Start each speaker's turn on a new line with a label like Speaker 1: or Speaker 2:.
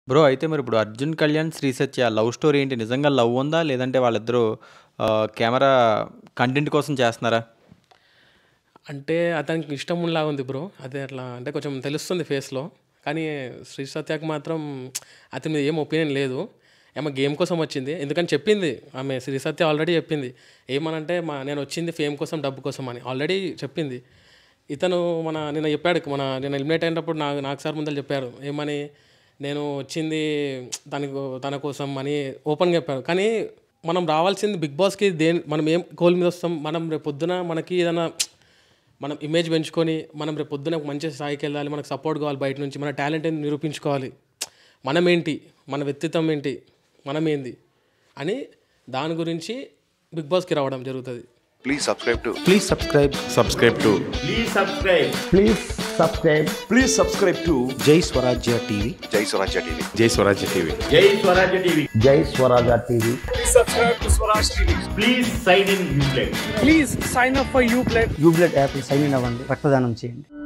Speaker 1: Bro అయితే మరి ఇప్పుడు 'అర్జున్ కళ్యాణ్', 'శ్రీ సత్య' లవ్ స్టోరీ ఏంటి? నిజంగా లవ్ ఉందా? లేదంటే వాళ్ళిద్దరూ ఆహ్, కెమెరా కంటెంట్ కోసం చేస్తున్నారా?
Speaker 2: అంటే అతనికి ఇష్టములాగా ఉంది బ్రో. అదే అట్లా అంటే కొంచెం తెలుస్తుంది ఫేస్‌లో. కానీ 'శ్రీ సత్యకి' మాత్రం అతని మీద ఏం ఒపీనియన్ లేదు. ఆమె గేమ్ కోసం వచ్చింది. ఎందుకని చెప్పింది ఆమె 'శ్రీ సత్య' ఆల్రెడీ చెప్పింది. ఏమనంటే మా నేనొచ్చింది ఫేమ్ కోసం, డబ్బు కోసం అని ఆల్రెడీ చెప్పింది. ఇతను మన నిన్న చెప్పాడు మన నిన్న ఎలిమినేట్ అయినప్పుడు నా నాకు సార్ ముందల చెప్పారు. ఏమని నేను వచ్చింది తనకు తన కోసం అని ఓపెన్‌గా చెప్పాడు. కానీ మనం రావాల్సింది 'బిగ్ బాస్‌కి' దేని మనం ఏం గోల్ మీద వస్తాం? మనం రేపు పొద్దున మనకి ఏదైనా మనం ఇమేజ్ పెంచుకొని మనం రేపు పొద్దున ఒక మంచి స్థాయికి వెళ్ళాలి. మనకు సపోర్ట్ కావాలి బయట నుంచి. మన టాలెంట్ ఏంది నిరూపించుకోవాలి. మనమేంటి? మన వ్యక్తిత్వం ఏంటి? మనమేంది? అని దాని గురించి 'బిగ్ బాస్‌కి' రావడం జరుగుతది.
Speaker 3: Please subscribe to
Speaker 4: Please subscribe.
Speaker 5: subscribe to
Speaker 6: Please subscribe.
Speaker 7: Please subscribe.
Speaker 5: please subscribe to
Speaker 4: Jai Swarajya TV.
Speaker 3: Jai Swarajya TV.
Speaker 5: Jai Swarajya TV.
Speaker 6: Jai Swarajya TV.
Speaker 7: Jai Swaraja TV.
Speaker 6: Please sign in Uplay.
Speaker 8: Please sign up for Uplay
Speaker 7: యూబ్లెట్ app sign in అవ్వండి రక్తదానం చేయండి